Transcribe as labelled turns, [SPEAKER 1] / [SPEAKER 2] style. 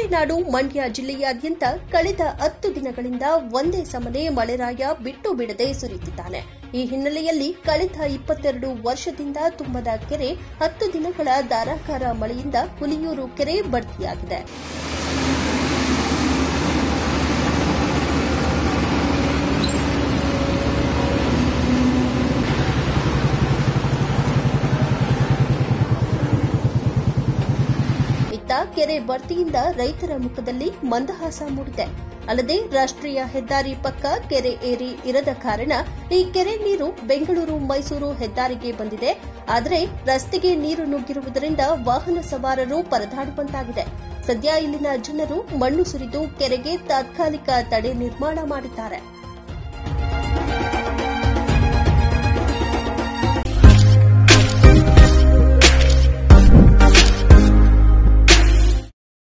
[SPEAKER 1] ಮಲೆನಾಡು ಮಂಡ್ಯ ಜಿಲ್ಲೆಯಾದ್ಯಂತ ಕಳೆದ ಹತ್ತು ದಿನಗಳಿಂದ ಒಂದೇ ಸಮನೆ ಮಳೆರಾಯ ಬಿಟ್ಟು ಬಿಡದೆ ಸುರಿಯುತ್ತಿದ್ದಾನೆ ಈ ಹಿನ್ನೆಲೆಯಲ್ಲಿ ಕಳೆದ ಇಪ್ಪತ್ತೆರಡು ವರ್ಷದಿಂದ ತುಂಬದ ಕೆರೆ ಹತ್ತು ದಿನಗಳ ಧಾರಾಕಾರ ಮಳೆಯಿಂದ ಹುಲಿಯೂರು ಕೆರೆ ಭರ್ತಿಯಾಗಿದೆ ಇತ್ತ ಕೆರೆ ಭರ್ತಿಯಿಂದ ರೈತರ ಮುಖದಲ್ಲಿ ಮಂದಹಾಸ ಮೂಡಿದೆ ಅಲ್ಲದೆ ರಾಷ್ಟ್ರೀಯ ಹೆದ್ದಾರಿ ಪಕ್ಕ ಕೆರೆ ಏರಿ ಇರದ ಕಾರಣ ಈ ಕೆರೆ ನೀರು ಬೆಂಗಳೂರು ಮೈಸೂರು ಹೆದ್ದಾರಿಗೆ ಬಂದಿದೆ ಆದರೆ ರಸ್ತೆಗೆ ನೀರು ನುಗ್ಗಿರುವುದರಿಂದ ವಾಹನ ಸವಾರರು ಪರದಾಡುವಂತಾಗಿದೆ ಸದ್ಯ ಇಲ್ಲಿನ ಜನರು ಮಣ್ಣು ಸುರಿದು ಕೆರೆಗೆ ತಾತ್ಕಾಲಿಕ ತಡೆ ನಿರ್ಮಾಣ ಮಾಡಿದ್ದಾರೆ